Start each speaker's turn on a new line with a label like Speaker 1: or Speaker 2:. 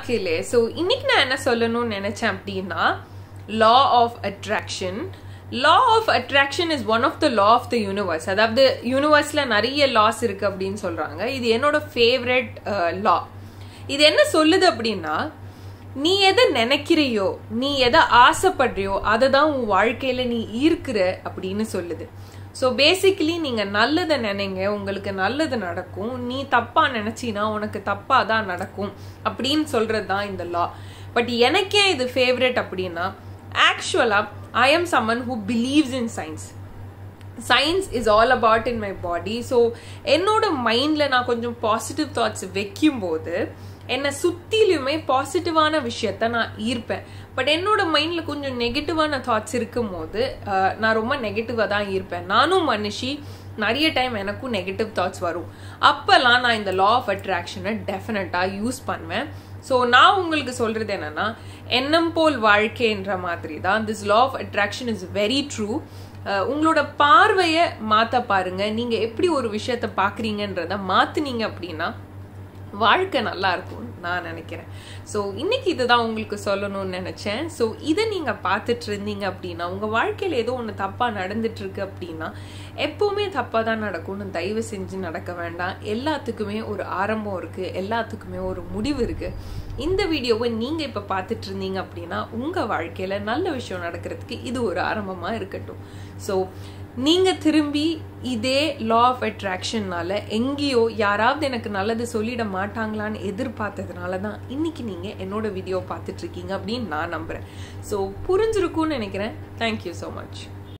Speaker 1: மக்களே ஸோ இன்னைக்கு நான் என்ன சொல்லணும்னு நினைச்சேன் அப்படின்னா law of attraction law of attraction is one of the law of the universe அதாவது யூனிவர்ஸ்ல நிறைய லாஸ் இருக்கு அப்படின்னு சொல்றாங்க இது என்னோட ஃபேவரட் லா இது என்ன சொல்லுது அப்படின்னா நீ எதை நினைக்கிறியோ நீ எதை ஆசைப்படுறியோ அதை தான் உன் வாழ்க்கையில நீ ஈர்க்கிற அப்படின்னு சொல்லுது ஸோ பேசிக்கலி நீங்க நல்லதை நினைங்க உங்களுக்கு நல்லது நடக்கும் நீ தப்பா நினைச்சினா உனக்கு தப்பா தான் நடக்கும் அப்படின்னு சொல்றது தான் இந்த லா பட் எனக்கே இது ஃபேவரட் அப்படின்னா actually I am someone who believes in science science is all about in my body so என்னோட மைண்டில் நான் கொஞ்சம் பாசிட்டிவ் தாட்ஸ் வைக்கும்போது என்னை சுத்திலுமே பாசிட்டிவான விஷயத்த நான் ஈர்ப்பேன் பட் என்னோட மைண்டில் கொஞ்சம் நெகட்டிவான தாட்ஸ் இருக்கும் போது நான் ரொம்ப நெகட்டிவாக தான் ஈர்ப்பேன் நானும் மனுஷி நிறைய டைம் எனக்கும் நெகட்டிவ் தாட்ஸ் வரும் அப்போல்லாம் நான் இந்த லா ஆஃப் அட்ராக்ஷனை டெஃபினட்டாக யூஸ் பண்ணுவேன் ஸோ நான் உங்களுக்கு சொல்றது என்னன்னா எண்ணம் போல் வாழ்க்கைன்ற மாதிரி தான் this law of attraction is very true உங்களோட பார்வையை மாற்ற பாருங்க நீங்க எப்படி ஒரு விஷயத்த பாக்குறீங்கன்றத மாத்துனீங்க அப்படின்னா வாழ்க்கை நல்லா இருக்கும் நான் நினைக்கிறேன் ஸோ இன்னைக்கு இதுதான் உங்களுக்கு சொல்லணும்னு நினைச்சேன் ஸோ இதை நீங்க பார்த்துட்டு இருந்தீங்க அப்படின்னா உங்க வாழ்க்கையில ஏதோ ஒன்று தப்பா நடந்துட்டு இருக்கு அப்படின்னா எப்பவுமே தப்பா தான் நடக்கும்னு தயவு செஞ்சு நடக்க வேண்டாம் எல்லாத்துக்குமே ஒரு ஆரம்பம் இருக்கு எல்லாத்துக்குமே ஒரு முடிவு இருக்கு இந்த வீடியோவை நீங்க இப்ப பார்த்துட்டு இருந்தீங்க அப்படின்னா உங்க வாழ்க்கையில நல்ல விஷயம் நடக்கிறதுக்கு இது ஒரு ஆரம்பமா இருக்கட்டும் ஸோ நீங்க திரும்பி இதே லா ஆஃப் அட்ராக்ஷன்னால எங்கேயோ யாராவது எனக்கு நல்லது சொல்லிட மாட்டாங்களான்னு எதிர்பார்த்ததுனால தான் இன்னைக்கு நீங்க என்னோட வீடியோ பார்த்துட்டு இருக்கீங்க அப்படின்னு நான் நம்புறேன் ஸோ புரிஞ்சிருக்கும்னு நினைக்கிறேன் தேங்க்யூ ஸோ மச்